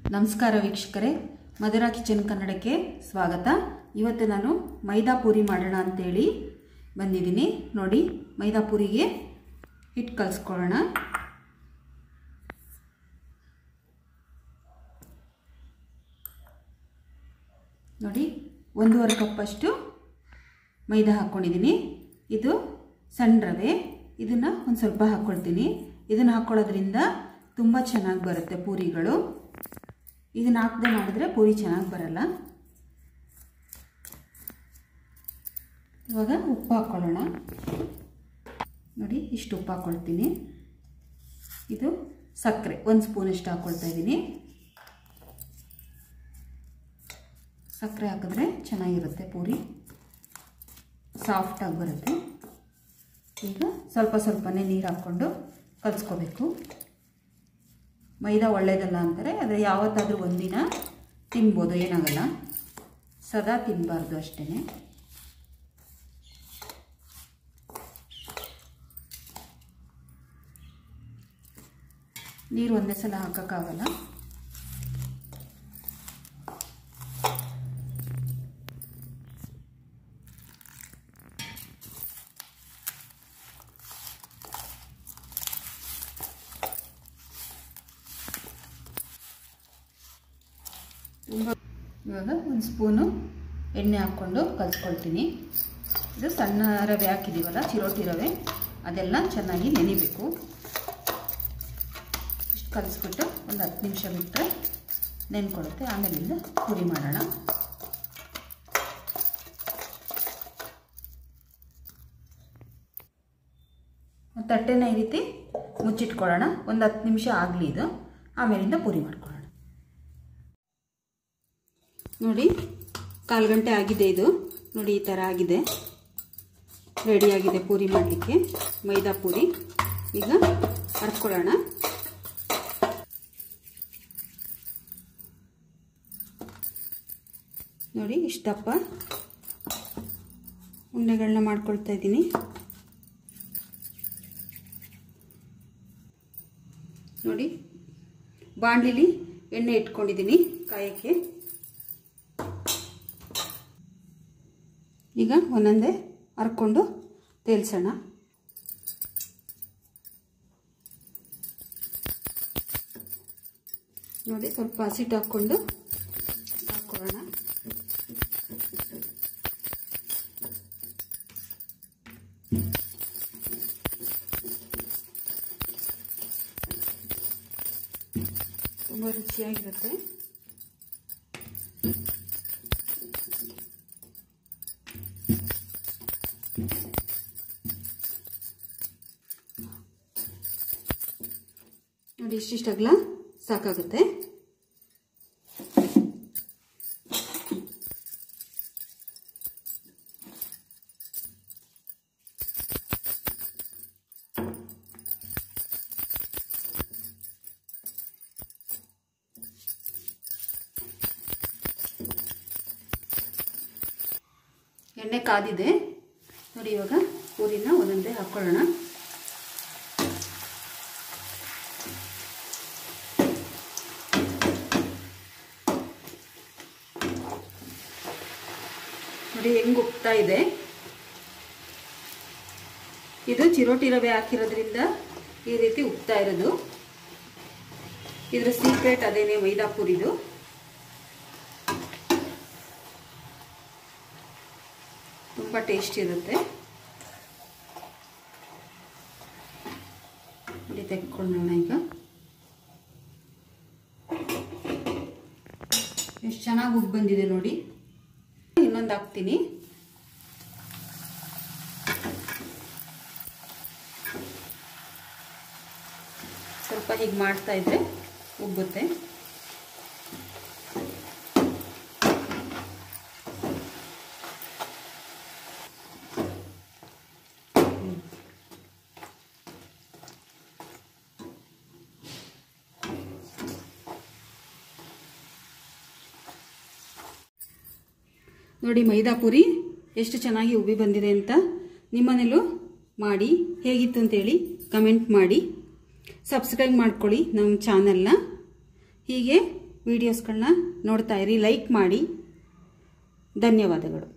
ನಮಸ್ಕಾರ ವೀಕ್ಷಕರೇ ಮಧುರ ಕಿಚನ್ ಕನ್ನಡಕ್ಕೆ ಸ್ವಾಗತ ಇವತ್ತು ನಾನು ಮೈದಾ ಪೂರಿ ಮಾಡೋಣ ಅಂತೇಳಿ ಬಂದಿದ್ದೀನಿ ನೋಡಿ ಮೈದಾ ಪೂರಿಗೆ ಹಿಟ್ಟು ಕಲಿಸ್ಕೊಳ್ಳೋಣ ನೋಡಿ ಒಂದೂವರೆ ಕಪ್ಪಷ್ಟು ಮೈದಾ ಹಾಕ್ಕೊಂಡಿದ್ದೀನಿ ಇದು ಸಣ್ಣ ರವೆ ಇದನ್ನು ಒಂದು ಸ್ವಲ್ಪ ಹಾಕ್ಕೊಳ್ತೀನಿ ಇದನ್ನು ಹಾಕ್ಕೊಳ್ಳೋದ್ರಿಂದ ತುಂಬ ಚೆನ್ನಾಗಿ ಬರುತ್ತೆ ಪೂರಿಗಳು ಇದನ್ನು ಹಾಕದೆ ಮಾಡಿದ್ರೆ ಪೂರಿ ಚೆನ್ನಾಗಿ ಬರಲ್ಲ ಇವಾಗ ಉಪ್ಪು ಹಾಕ್ಕೊಳ್ಳೋಣ ನೋಡಿ ಇಷ್ಟು ಉಪ್ಪು ಹಾಕ್ಕೊಳ್ತೀನಿ ಇದು ಸಕ್ಕರೆ ಒಂದು ಸ್ಪೂನಷ್ಟು ಹಾಕ್ಕೊಳ್ತಾ ಇದ್ದೀನಿ ಸಕ್ಕರೆ ಹಾಕಿದ್ರೆ ಚೆನ್ನಾಗಿರುತ್ತೆ ಪೂರಿ ಸಾಫ್ಟಾಗಿ ಬರುತ್ತೆ ಈಗ ಸ್ವಲ್ಪ ಸ್ವಲ್ಪನೇ ನೀರು ಹಾಕ್ಕೊಂಡು ಕಲಿಸ್ಕೋಬೇಕು ಮೈದಾ ಒಳ್ಳೇದಲ್ಲ ಅಂತಾರೆ ಆದರೆ ಯಾವತ್ತಾದರೂ ಒಂದಿನ ತಿನ್ಬೋದು ಏನಾಗಲ್ಲ ಸದಾ ತಿನ್ನಬಾರ್ದು ಅಷ್ಟೇ ನೀರು ಒಂದೇ ಸಲ ಹಾಕೋಕ್ಕಾಗಲ್ಲ ತುಂಬ ಇವಾಗ ಒಂದು ಸ್ಪೂನು ಎಣ್ಣೆ ಹಾಕ್ಕೊಂಡು ಕಲಿಸ್ಕೊಳ್ತೀನಿ ಇದು ಸಣ್ಣ ರವೆ ಹಾಕಿದ್ದೀವಲ್ಲ ಚಿರೋಟಿ ರವೆ ಅದೆಲ್ಲ ಚೆನ್ನಾಗಿ ನೆನಿಬೇಕು ಇಷ್ಟು ಕಲಿಸ್ಬಿಟ್ಟು ಒಂದು ಹತ್ತು ನಿಮಿಷ ಬಿಟ್ಟರೆ ನೆನ್ಕೊಳ್ಳುತ್ತೆ ಆಮೇಲಿಂದ ಪೂರಿ ಮಾಡೋಣ ತಟ್ಟೆನ ಈ ರೀತಿ ಮುಚ್ಚಿಟ್ಕೊಳ್ಳೋಣ ಒಂದು ಹತ್ತು ನಿಮಿಷ ಆಗಲಿ ಇದು ಆಮೇಲಿಂದ ಪೂರಿ ಮಾಡ್ಕೊಳ್ಳೋಣ ನೋಡಿ ಕಾಲು ಗಂಟೆ ಆಗಿದೆ ಇದು ನೋಡಿ ಈ ಥರ ಆಗಿದೆ ರೆಡಿಯಾಗಿದೆ ಪೂರಿ ಮಾಡಲಿಕ್ಕೆ ಮೈದಾ ಪೂರಿ ಈಗ ಹರ್ಕೊಳ್ಳೋಣ ನೋಡಿ ಇಷ್ಟಪ್ಪ ಉಂಡೆಗಳನ್ನ ಮಾಡ್ಕೊಳ್ತಾ ಇದ್ದೀನಿ ನೋಡಿ ಬಾಣಲಿಲಿ ಎಣ್ಣೆ ಇಟ್ಕೊಂಡಿದ್ದೀನಿ ಕಾಯಕ್ಕೆ ಈಗ ಒಂದೊಂದೇ ಹರ್ಕೊಂಡು ತೇಲ್ಸೋಣ ನೋಡಿ ಸ್ವಲ್ಪ ಹಸಿಟ್ಟು ಹಾಕ್ಕೊಂಡು ಹಾಕ್ಕೊಳ್ಳೋಣ ತುಂಬ ರುಚಿಯಾಗಿರುತ್ತೆ ನೋಡಿ ಇಷ್ಟಿಷ್ಟು ಅಗಲ ಸಾಕಾಗುತ್ತೆ ಎಣ್ಣೆ ಕಾದಿದೆ ನೋಡಿ ಇವಾಗ ಪೂರಿನ ಒಂದೊಂದೇ ಹಾಕ್ಕೊಳ್ಳೋಣ ನೋಡಿ ಹೆಂಗೆ ಉಪ್ತಾ ಇದೆ ಇದು ಚಿರೋಟಿ ರವೆ ಹಾಕಿರೋದ್ರಿಂದ ಈ ರೀತಿ ಉಪ್ತಾ ಇರೋದು ಇದ್ರ ಸೀಕ್ರೆಟ್ ಅದೇನೆ ಮೈದಾ ಪೂರಿದು ತುಂಬ ಟೇಸ್ಟ್ ಇರುತ್ತೆ ನೋಡಿ ತೆಗೆದುಕೊಳ್ಳೋಣ ಈಗ ಎಷ್ಟು ಚೆನ್ನಾಗಿ ಉಪ್ಪು ಬಂದಿದೆ ನೋಡಿ ಇನ್ನೊಂದು ಹಾಕ್ತೀನಿ ಸ್ವಲ್ಪ ಹೀಗೆ ಮಾಡ್ತಾ ಇದ್ರೆ ಉಬ್ಬುತ್ತೆ ನೋಡಿ ಮೈದಾ ಪೂರಿ ಎಷ್ಟು ಚೆನ್ನಾಗಿ ಉಬ್ಬಿ ಬಂದಿದೆ ಅಂತ ನಿಮ್ಮನೇಲೂ ಮಾಡಿ ಹೇಗಿತ್ತು ಅಂತೇಳಿ ಕಮೆಂಟ್ ಮಾಡಿ ಸಬ್ಸ್ಕ್ರೈಬ್ ಮಾಡ್ಕೊಳ್ಳಿ ನಮ್ಮ ಚಾನಲ್ನ ಹೀಗೆ ವೀಡಿಯೋಸ್ಗಳನ್ನ ನೋಡ್ತಾ ಇರಿ ಲೈಕ್ ಮಾಡಿ ಧನ್ಯವಾದಗಳು